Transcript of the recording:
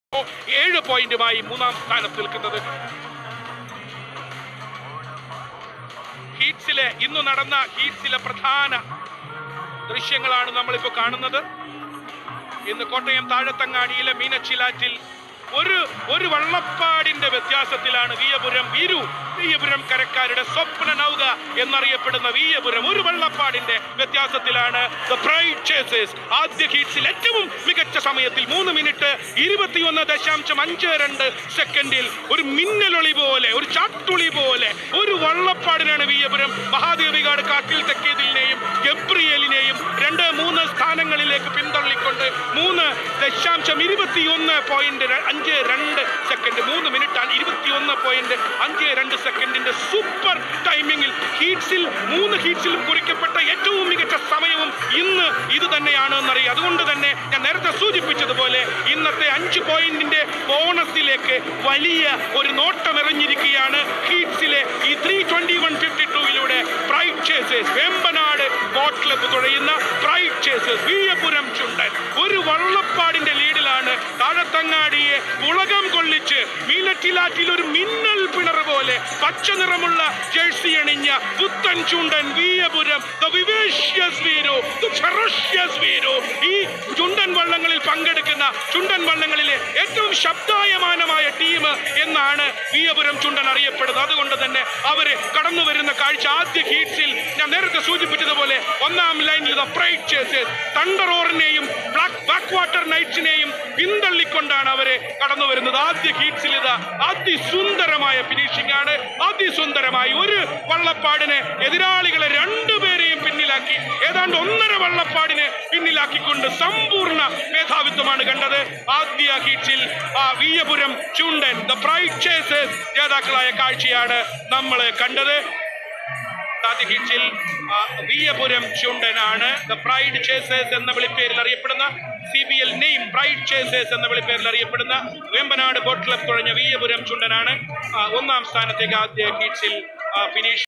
ഏഴ് പോയിന്റുമായി മൂന്നാം സ്ഥാനത്ത് നിൽക്കുന്നത് ഹീറ്റ്സിലെ ഇന്ന് നടന്ന ഹീറ്റ്സിലെ പ്രധാന ദൃശ്യങ്ങളാണ് നമ്മളിപ്പോൾ കാണുന്നത് ഇന്ന് കോട്ടയം താഴത്തങ്ങാടിയിലെ മീനച്ചിലാറ്റിൽ ഒരു ഒരു വള്ളപ്പാടിന്റെ വ്യത്യാസത്തിലാണ് വീയപുരം വീരു വീയപുരം കരക്കാരുടെ സ്വപ്ന നൗക എന്നറിയപ്പെടുന്ന വീയപുരം ഒരു വള്ളപ്പാടിന്റെ വ്യത്യാസത്തിലാണ് The Pride Chasers ആദ്യ ഹീറ്റ്സിൽ ഏറ്റവും മികച്ച സമയത്തിൽ മൂന്ന് മിനിറ്റ് ഇരുപത്തിയൊന്ന് ദശാംശം അഞ്ച് രണ്ട് സെക്കൻഡിൽ ഒരു മിന്നലൊളി പോലെ ഒരു ചാട്ടുളി പോലെ ഒരു വള്ളപ്പാടിനാണ് വീയപുരം മഹാദേവികാട് കാട്ടിൽ തെക്കേതിലിനെയും ഗബ്രിയേലിനെയും രണ്ട് മൂന്ന് സ്ഥാനങ്ങളിലേക്ക് പിന്തള്ളിക്കൊണ്ട് മൂന്ന് ദശാംശം ഇരുപത്തിയൊന്ന് പോയിന്റ് ര- അഞ്ച് രണ്ട് സെക്കൻഡ് മൂന്ന് മിനിറ്റ് ഇരുപത്തിയൊന്ന് പോയിന്റ് അഞ്ച് രണ്ട് സെക്കൻഡിന്റെ സൂപ്പർ ടൈമിങ്ങിൽ ഹീറ്റ്സിൽ മൂന്ന് ഹീറ്റ്സിലും കുറിക്കപ്പെട്ട ഏറ്റവും മികച്ച സമയവും ഇന്ന് ഇത് തന്നെയാണ് എന്നറിയാം അതുകൊണ്ട് തന്നെ ഞാൻ നേരത്തെ സൂചിപ്പിച്ചതുപോലെ ഇന്നത്തെ അഞ്ച് പോയിന്റിന്റെ ബോണസിലേക്ക് വലിയ ഒരു നോട്ടം എറിഞ്ഞിരിക്കുകയാണ് ഹീറ്റ്സിലെ ഈ ത്രീ ട്വന്റി വൺ ഫിഫ്റ്റി ടൂവിലൂടെ Pride Chasers Vembanad boat club തുഴയുന്ന പ്രൈഡ് ചേസേഴ്സ് വീയപുരം ചുണ്ടൻ ഒരു വള്ളപ്പാടിന്റെ ലീഡിലാണ് താഴത്തങ്ങാടിയെ ഉളകം കൊള്ളിച്ച് മീനറ്റിലാറ്റിൽ ഒരു മിന്നൽ പിണർ പോലെ പച്ച നിറമുള്ള ജേഴ്സി അണിഞ്ഞ പുത്തൻ ചുണ്ടൻ Veeyapuram the vivacious Veeru the ferocious Veeru ഈ ചുണ്ടൻ വള്ളങ്ങളിൽ പങ്കെടുക്കുന്ന ചുണ്ടൻ വള്ളങ്ങളിലെ ഏറ്റവും ശബ്ദായമാനമായ ടീം എന്നാണ് വീയപുരം ചുണ്ടൻ അറിയപ്പെടുന്നത് അതുകൊണ്ട് തന്നെ അവര് കടന്നു വരുന്ന കാഴ്ച ആദ്യ ഹീറ്റ്സിൽ ഞാൻ നേരത്തെ സൂചിപ്പിച്ചതുപോലെ ഒന്നാം ലൈനിൽ പ്രൈഡ് ചേസേഴ്സ് തണ്ടറോറിനെയും ബ്ലാക്ക് ബാക്ക് വാട്ടർ നൈറ്റ്സിനെയും പിന്തള്ളിക്കൊണ്ടാണ് അവരെ കടന്നു വരുന്നത് ആദ്യ ഹീറ്റ്സിൽ ഇത് അതിസുന്ദരമായ ഫിനിഷിംഗ് ആണ് അതിസുന്ദരമായി ഒരു വള്ളപ്പാടിനെ എതിരാളികളെ രണ്ടുപേരെയും പിന്നിലാക്കി ഏതാണ്ട് ഒന്നര വള്ളപ്പാടിനെ പിന്നിലാക്കിക്കൊണ്ട് സമ്പൂർണ്ണ മേധാവിത്വമാണ് കണ്ടത് ആദ്യ ഹീറ്റ്സിൽ ആ Veeyapuram Chundan the Pride Chasers ജേതാക്കളായ കാഴ്ചയാണ് നമ്മൾ കണ്ടത് ആദ്യ ഹീറ്റ്സിൽ ആ, വീയപുരം ചുണ്ടനാണ് ദ പ്രൈഡ് ചേസേഴ്സ് എന്ന വിളിപ്പേരിൽ അറിയപ്പെടുന്ന C B L name Pride Chasers എന്ന വിളിപ്പേരിൽ അറിയപ്പെടുന്ന വേമ്പനാട് ബോട്ട് ക്ലബ് തുഴഞ്ഞ വീയപുരം ചുണ്ടനാണ് ആ, ഒന്നാം സ്ഥാനത്തേക്ക് ആദ്യ ഹീറ്റ്സിൽ ഫിനിഷ്